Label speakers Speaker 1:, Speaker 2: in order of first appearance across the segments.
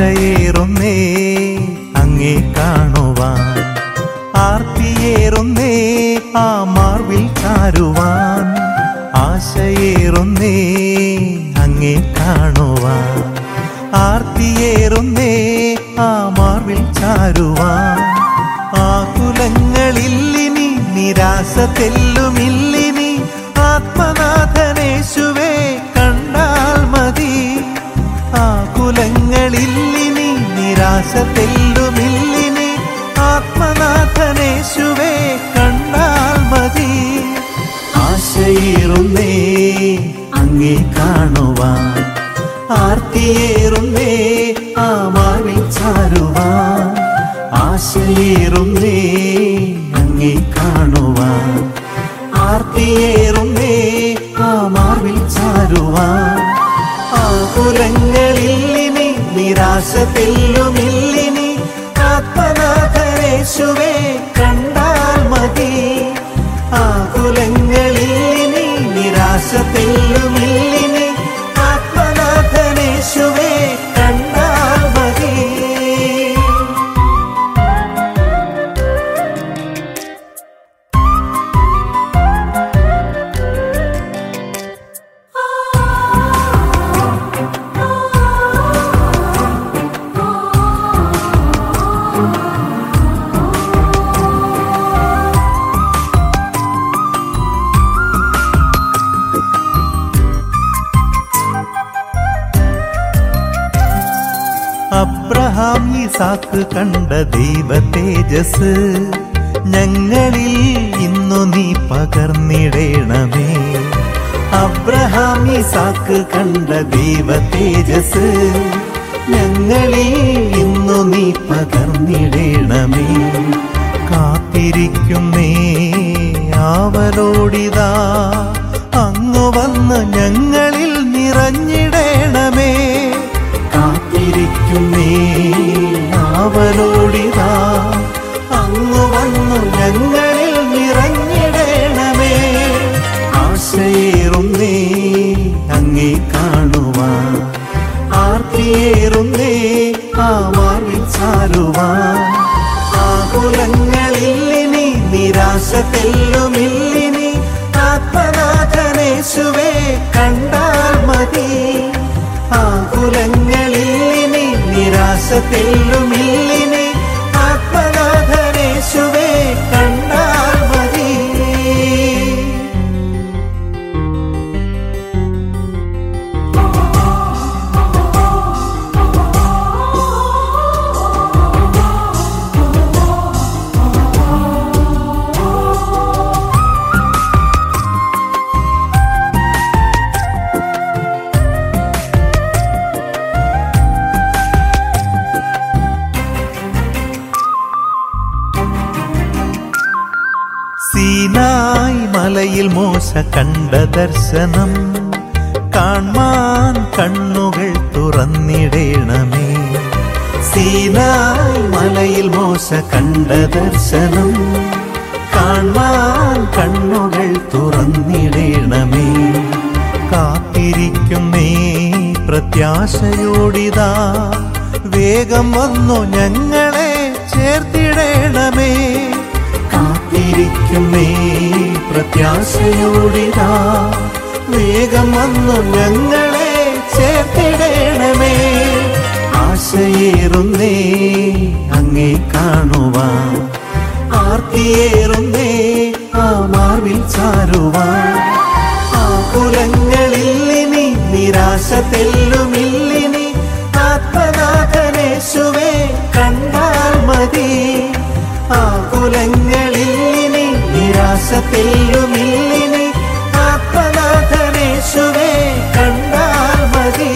Speaker 1: ആശയേറുന്നേ അങ്ങേ കാണുവാൻ ആർത്തിയേറുന്നേ ആ മാർവിൽ ചാരുവാൻ ആശയേറുന്നേ അങ്ങേ കാണുവാൻ ആർത്തിയേറുന്നേ ആ മാർവിൽ ചാരുവാൻ ആകുലങ്ങളില്ലിനി നിരാശ തെല്ലുമില്ലിനി ആത്മനാഥനേശുവേ കണ്ടാൽ മതി ആകുലങ്ങളില്ലിനി നിരാശ തെല്ലുമില്ലിനി ആത്മനാഥനേശുവേ കണ്ടാൽ മതി ആശയേറുന്നേ അങ്ങേ കാണുവാൻ ആർത്തിയേറുന്നേ ആ മാവിൽ ചാരുവാൻ ആശയേറുന്നേ അങ്ങേ കാണുവാൻ ആർത്തിയേറുന്നേ ആ മാർവിൽ ചാരുവാൻ ആകുലങ്ങളില്ലിനി നിരാശ തെല്ലുമില്ലിനി ആത്മനാഥനേശുവേ കണ്ടാൽ മതി ആകുലങ്ങളില്ലിനി നിരാശ തെല്ലുമില്ലിനി ആത്മനാഥനേശുവേ കണ്ടാൽ മതി അബ്രഹാം ഇസാക്ക് കണ്ട ദൈവ തേജസ് ഞങ്ങളിൽ ഇന്നു നീ പകർന്നിടേണമേ അബ്രഹാം ഇസാക്ക് കണ്ട ദൈവ തേജസ് ഞങ്ങളിൽ ഇന്നു നീ പകർന്നിടേണമേ കാത്തിരിക്കുന്നേ ആവലോടിതാ അങ്ങു വന്ന് ഞങ്ങളിൽ നിറഞ്ഞിടേണമേ കാത്തിരിക്കുന്നേ അവനോടിതാ അങ്ങു വന്നു ഞങ്ങളിൽ നിറഞ്ഞിടേണമേ ആശയേറുന്നേ അങ്ങേ കാണുവാൻ ആർത്തിയേറുന്നേ ആ മാറിൽ ചാരുവാൻ ആകുലങ്ങളില്ലിനി നിരാശ തെല്ലുമില്ലിനി ആത്മനാഥനേശുവേ കണ്ടാൽ മതി ആകുലങ്ങളില്ലിനി നിരാശ തെല്ലുമില്ലിനി ആത്മനാഥനേശുവേ കണ്ടാൽ മതി സീനായ് മലയിൽ മോശ കണ്ട ദർശനം കാൺമാൻ കണ്ണുകൾ തുറന്നിടേണമേ സീനായ് മലയിൽ മോശ കണ്ട ദർശനം കാൺമാൻ കണ്ണുകൾ തുറന്നിടേണമേ കാത്തിരിക്കുന്നേ പ്രത്യാശയോടിതാ വേഗം വന്നു ഞങ്ങളെ ചേർത്തിടേണമേ കാത്തിരിക്കുന്നേ പ്രത്യാശയോടിതാ വേഗം വന്നു ഞങ്ങളെ ചേർത്തിടേണമേ ആശയേറുന്നേ അങ്ങേ കാണുവാൻ ആർത്തിയേറുന്നേ ആ മാർവിൽ ചാരുവാൻ ആകുലങ്ങളില്ലിനി നിരാശ തെല്ലുമില്ലിനി ആത്മനാഥനേശുവേ കണ്ടാൽ മതി ആകുലങ്ങളില്ലിനി നിരാശ തെല്ലുമില്ലിനി ആത്മനാഥനേശുവേ കണ്ടാൽ മതി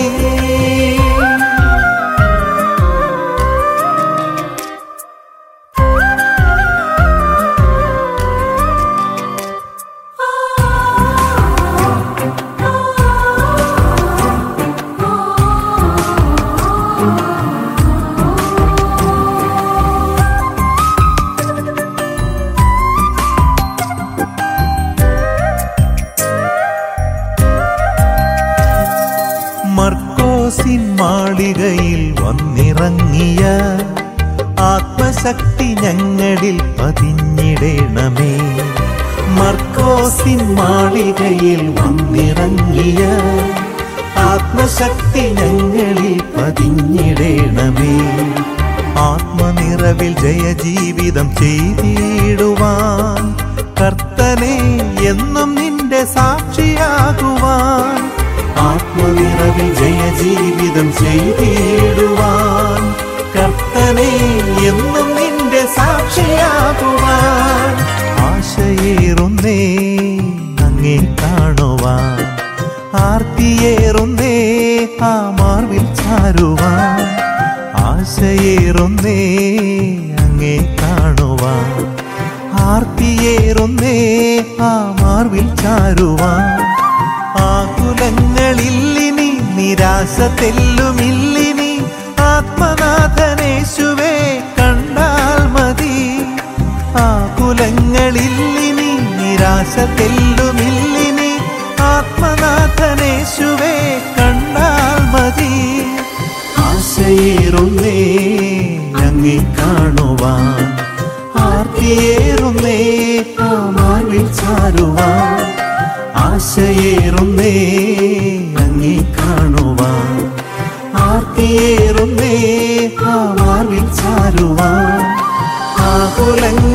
Speaker 1: മർക്കോസിൻ മാളികയിൽ വന്നിറങ്ങിയ ആത്മശക്തി ഞങ്ങളിൽ പതിഞ്ഞിടണമേ മർക്കോസിൻ മാളികയിൽ വന്നിറങ്ങിയ ആത്മശക്തി ഞങ്ങളിൽ പതിഞ്ഞിടണമേ ആത്മനിറവിൽ ജയജീവിതം ചെയ്തിടുവാൻ കർത്തനെ എന്നും നിന്റെ സാക്ഷിയാകുവാൻ ആത്മനിറവിൽ ജയജീവിതം ചെയ്തിടുവാൻ കർത്തനെ എന്നും നിന്റെ സാക്ഷിയാകുവാൻ ആശയേറുന്നേ അങ്ങേ കാണുവാൻ ആർത്തിയേറുന്നേ ആ മാർവിൽ ചാരുവാൻ ആശയേറുന്നേ അങ്ങേ കാണുവാൻ ആർത്തിയേറുന്നേ ആ മാർവിൽ ചാരുവാൻ ആകുലങ്ങളില്ലിനി നിരാശ തെല്ലുമില്ലിനി ആത്മനാഥനേശുവേ കണ്ടാൽ മതി ആകുലങ്ങളില്ലിനി നിരാശ തെല്ലുമില്ലിനി ആത്മനാഥനേശുവേ കണ്ടാൽ മതി ആശയേറുന്നേ അങ്ങേ കാണുവാൻ ആർത്തിയേറുന്നേ ആ മാർവിൽ ചാരുവാൻ ആശയേറുന്നേ അങ്ങേ കാണുവാൻ ആർത്തിയേറുന്നേ ആ മാർവിൽ ചാരുവാൻ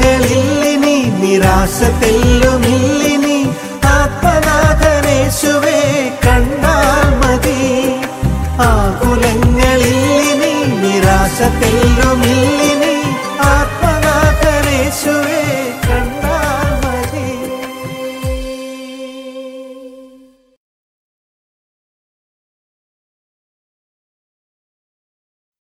Speaker 1: ആകുലങ്ങളില്ലിനി നിരാശ തെല്ലുമില്ലിനി ആത്മനാഥനേശുവേ